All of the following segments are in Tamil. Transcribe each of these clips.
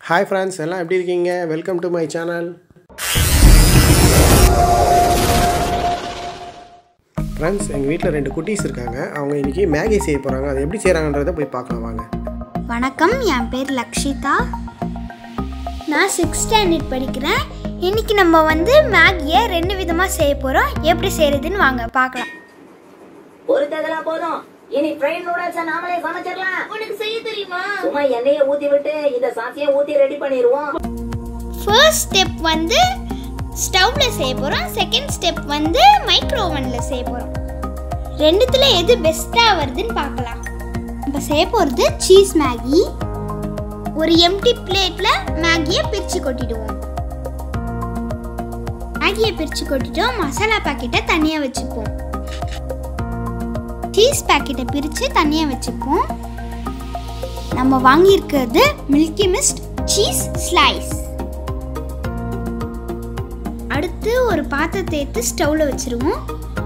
ஹாய் ஃப்ரெண்ட்ஸ் எல்லாம் எப்படி இருக்கீங்க welcome to my channel friends எங்கள் வீட்டில் ரெண்டு குட்டீஸ் இருக்காங்க அவங்க இன்றைக்கி மேகி செய்ய போகிறாங்க அதை எப்படி செய்கிறாங்கன்றதை போய் பார்க்கலாம் வாங்க வணக்கம் என் பேர் லக்ஷிதா நான் சிக்ஸ் ஸ்டாண்டர்ட் படிக்கிறேன் இன்னைக்கு நம்ம வந்து மேகியை ரெண்டு விதமாக செய்ய போகிறோம் எப்படி செய்கிறதுன்னு வாங்க பார்க்கலாம் பொறுத்ததெல்லாம் போதும் இனி ஃப்ரைட் நூடுல்ஸ் நாமளே சமைச்சிடலாம் உனக்கு செய்ய தெரியுமா சும்மா எண்ணெயை ஊத்தி விட்டு இந்த சாசியை ஊத்தி ரெடி பண்ணிடுவோம் ஃபர்ஸ்ட் ஸ்டெப் வந்து ஸ்டவ்வில் செய்ய போகிறோம் செகண்ட் ஸ்டெப் வந்து மைக்ரோ ஓவனில் செய்ய போகிறோம் ரெண்டுத்தில் எது பெஸ்ட்டாக வருதுன்னு பார்க்கலாம் நம்ம செய்ய போகிறது சீஸ் மேகி ஒரு எம்டி பிளேட்டில் மேகியை பிரித்து கொட்டிடுவோம் மேகியை பிரித்து கொட்டிட்டோம் மசாலா பாக்கெட்டை தனியாக வச்சுப்போம் சீஸ் பாக்கெட்டை பிரித்து தனியாக வச்சுப்போம் நம்ம வாங்கியிருக்கிறது மில்கி மிஸ்ட் சீஸ் ஸ்லைஸ் அடுத்து ஒரு பாத்திரத்தை எடுத்து ஸ்டவ்வில் வச்சிருவோம்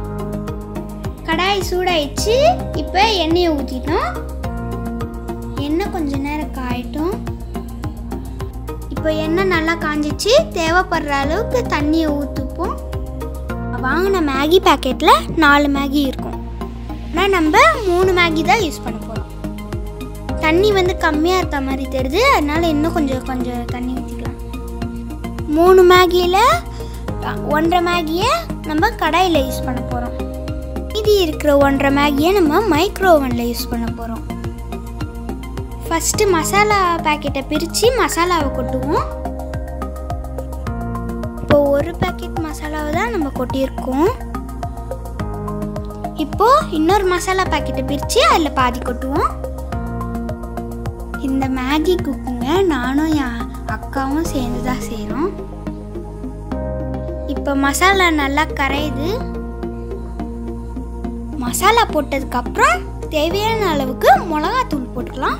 கடாய் சூடாயிடுச்சு இப்போ எண்ணெயை ஊற்றிட்டோம் எண்ணெய் கொஞ்ச நேரம் காயட்டும் இப்போ எண்ணெய் நல்லா காஞ்சிச்சு தேவைப்படுற அளவுக்கு தண்ணியை ஊற்றுப்போம் வாங்கின மேகி பேக்கெட்டில் நாலு மேகி இருக்கும் ஆனால் நம்ம மூணு மேகி தான் யூஸ் பண்ண போகிறோம் தண்ணி வந்து கம்மியாக இருக்க மாதிரி தெரியுது அதனால இன்னும் கொஞ்சம் கொஞ்சம் தண்ணி ஊற்றிக்கலாம் மூணு மேகியில் ஒன்றரை மேகியை நம்ம கடாயில் யூஸ் பண்ண போகிறோம் மீதி இருக்கிற ஒன்றரை மேகியை நம்ம மைக்ரோ ஓவனில் யூஸ் பண்ண போகிறோம் ஃபஸ்ட்டு மசாலா பாக்கெட்டை பிரித்து மசாலாவை கொட்டுவோம் இப்போ ஒரு பாக்கெட் மசாலாவை தான் நம்ம கொட்டியிருக்கோம் இப்போ இன்னொரு மசாலா பாக்கெட்டை பிரித்து அதில் பாதி கொட்டுவோம் இந்த மேகி குக்குங்க நானும் என் அக்காவும் சேர்ந்து தான் செய்கிறோம் இப்போ மசாலா நல்லா கரையுது மசாலா போட்டதுக்கப்புறம் தேவையான அளவுக்கு மிளகாத்தூள் போட்டுக்கலாம்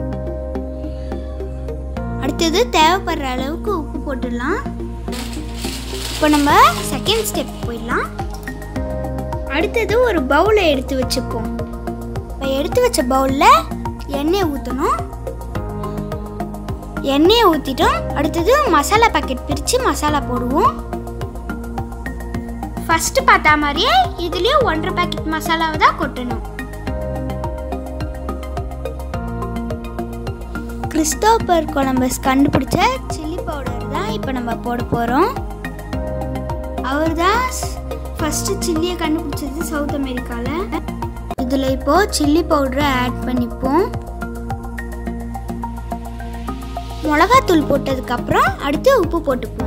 அடுத்தது தேவைப்படுற அளவுக்கு உப்பு போட்டுடலாம் இப்போ நம்ம செகண்ட் ஸ்டெப் போயிடலாம் அடுத்தது ஒரு பவுலை எடுத்து வச்சுப்போம் இப்போ எடுத்து வச்ச பவுலில் எண்ணெயை ஊற்றணும் எண்ணெயை ஊற்றிட்டோம் அடுத்தது மசாலா பாக்கெட் பிரித்து மசாலா போடுவோம் ஃபஸ்ட்டு பார்த்தா மாதிரியே இதுலேயும் ஒன்றரை பாக்கெட் மசாலாவை தான் கொட்டணும் கிறிஸ்டோபர் கொலம்பஸ் கண்டுபிடிச்ச சில்லி பவுடர் தான் இப்போ நம்ம போட போகிறோம் அவர் தான் ஃபஸ்ட்டு சில்லியை கண்டுபிடிச்சது சவுத் அமெரிக்காவில் இதில் இப்போது சில்லி பவுடரை ஆட் பண்ணிப்போம் மிளகாத்தூள் போட்டதுக்கப்புறம் அடுத்து உப்பு போட்டுப்போம்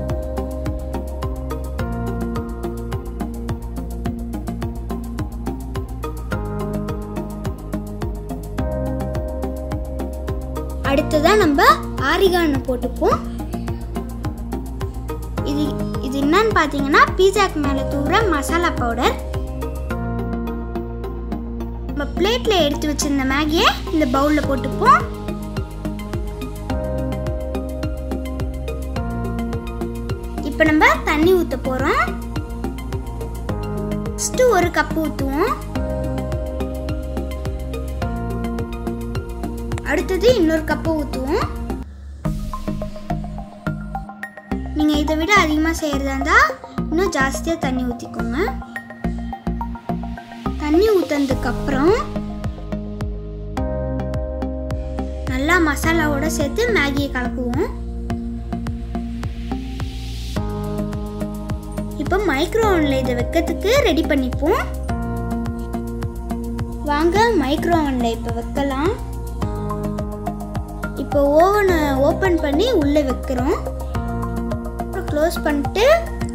அடுத்ததாக நம்ம ஆரிகானு போட்டுப்போம் இது இது என்னன்னு பார்த்தீங்கன்னா பீஸாக்கு மேலே தூவுற மசாலா பவுடர் நம்ம பிளேட்டில் எடுத்து வச்சிருந்த மேகியை இந்த பவுலில் போட்டுப்போம் இப்போ நம்ம தண்ணி ஊற்ற போகிறோம் ஃபஸ்ட்டு ஒரு கப் ஊற்றுவோம் அடுத்தது இன்னொரு கப்பு ஊற்றுவோம் நீங்கள் இதை விட அதிகமாக செய்கிறதா இருந்தால் இன்னும் ஜாஸ்தியாக தண்ணி ஊற்றிக்கோங்க தண்ணி ஊற்றுனதுக்கப்புறம் நல்லா மசாலாவோட சேர்த்து மேகியை கலக்குவோம் இப்போ மைக்ரோ ஓவனில் இதை வைக்கிறதுக்கு ரெடி பண்ணிப்போம் வாங்க மைக்ரோ ஓவனில் இப்போ வைக்கலாம் இப்போ ஓவனை ஓப்பன் பண்ணி உள்ளே வைக்கிறோம் அப்புறம் க்ளோஸ் பண்ணிட்டு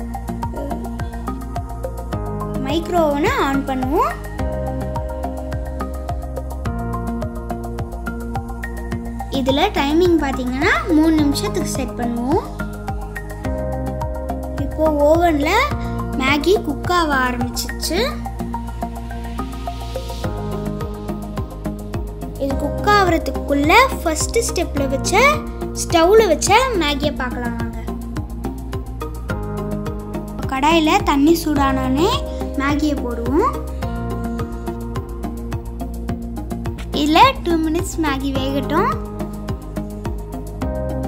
மைக்ரோ ஓவனை ஆன் பண்ணுவோம் இதில் டைமிங் பார்த்தீங்கன்னா மூணு நிமிஷத்துக்கு செட் பண்ணுவோம் இப்போ ஓவனில் மேகி குக் ஆக ஆரம்பிச்சிச்சு இது குக் ஆகிறதுக்குள்ள ஃபர்ஸ்ட் ஸ்டெப்பில் வச்ச ஸ்டவ்வில் வச்ச மேகியை பார்க்கலாம் வாங்க கடாயில் தண்ணி சூடானோடனே மேகியை போடுவோம் இதில் டூ மினிட்ஸ் மேகி வேகட்டும்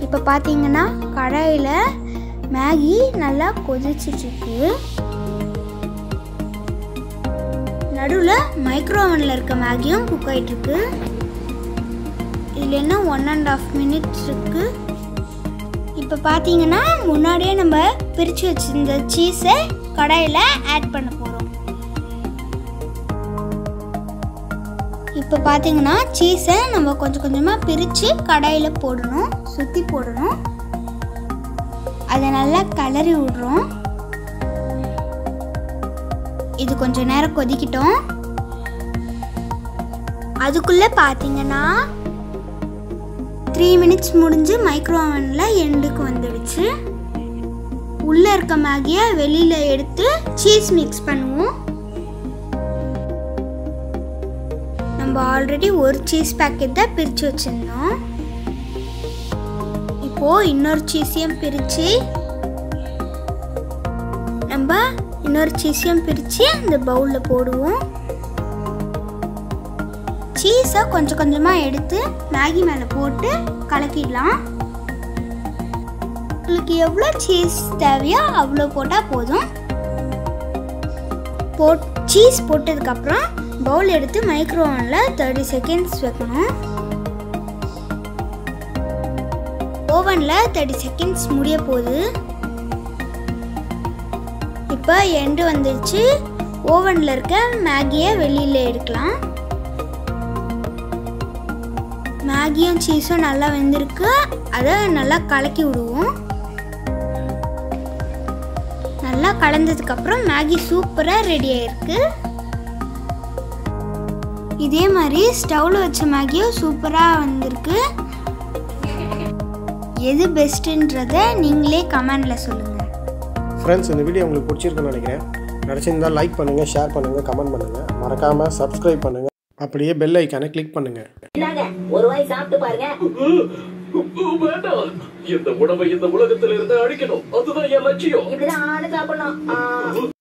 இப்போ பார்த்தீங்கன்னா கடாயில் மேகி நல்லா கொதிச்சிட்ருக்கு நடுவில் மைக்ரோவனில் இருக்க மேகியும் குக் ஆகிட்டுருக்கு இதில் என்ன ஒன் அண்ட் ஆஃப் மினிட்ஸ் இருக்குது இப்போ பார்த்தீங்கன்னா முன்னாடியே நம்ம பிரித்து வச்சிருந்த சீஸை கடாயில் ஆட் பண்ண போகிறோம் இப்போ பார்த்தீங்கன்னா சீஸை நம்ம கொஞ்சம் கொஞ்சமாக பிரித்து கடாயில் போடணும் சுற்றி போடணும் அதை நல்லா கிளறி விடுறோம் இது கொஞ்ச நேரம் கொதிக்கிட்டோம் அதுக்குள்ளே பார்த்தீங்கன்னா த்ரீ மினிட்ஸ் முடிஞ்சு மைக்ரோவனில் எண்டுக்கு வந்துடுச்சு உள்ளே இருக்க மேகியை வெளியில் எடுத்து சீஸ் மிக்ஸ் பண்ணுவோம் நம்ம ஆல்ரெடி ஒரு சீஸ் பேக்கெட் தான் பிரித்து வச்சுருந்தோம் இப்போது இன்னொரு சீஸையும் பிரித்து நம்ம இன்னொரு சீஸையும் பிரித்து அந்த பவுலில் போடுவோம் சீஸை கொஞ்சம் கொஞ்சமாக எடுத்து மேகி மேலே போட்டு கலக்கிடலாம் உங்களுக்கு எவ்வளோ சீஸ் தேவையோ அவ்வளோ போட்டால் போதும் போட் சீஸ் போட்டதுக்கப்புறம் பவுல் எடுத்து மைக்ரோவனில் தேர்ட்டி செகண்ட்ஸ் வைக்கணும் ஓவனில் தேர்ட்டி செகண்ட்ஸ் முடிய போகுது இப்போ எண்டு வந்துடுச்சு ஓவனில் இருக்க மேகியை வெளியில் எடுக்கலாம் மேகியும் சீஸும் நல்லா வெந்திருக்கு அதை நல்லா கலக்கி விடுவோம் நல்லா கலந்ததுக்கப்புறம் மேகி சூப்பராக ரெடி ஆயிருக்கு இதே மாதிரி ஸ்டவ்வில் வச்ச மேகியும் சூப்பராக வந்திருக்கு எது பெஸ்ட்டுன்றதை நீங்களே கமெண்டில் சொல்லுங்கள் ஃப்ரெண்ட்ஸ் இந்த வீடியோ உங்களுக்கு பிடிச்சிருக்குன்னு நினைக்கிறேன் நினச்சிருந்தா லைக் பண்ணுங்கள் ஷேர் பண்ணுங்கள் கமெண்ட் பண்ணுங்கள் மறக்காமல் சப்ஸ்கிரைப் பண்ணுங்கள் அப்படியே பெல் ஐக்கானை கிளிக் பண்ணுங்கள் இந்தாங்க ஒரு வாய் சாப்பிட்டு பாருங்க வேண்டாம் இந்த உணவை இந்த உலகத்தில் இருந்து அழிக்கணும் அதுதான் என் லட்சியம் இப்படிதான் ஆணு சாப்பிடணும் ஆ.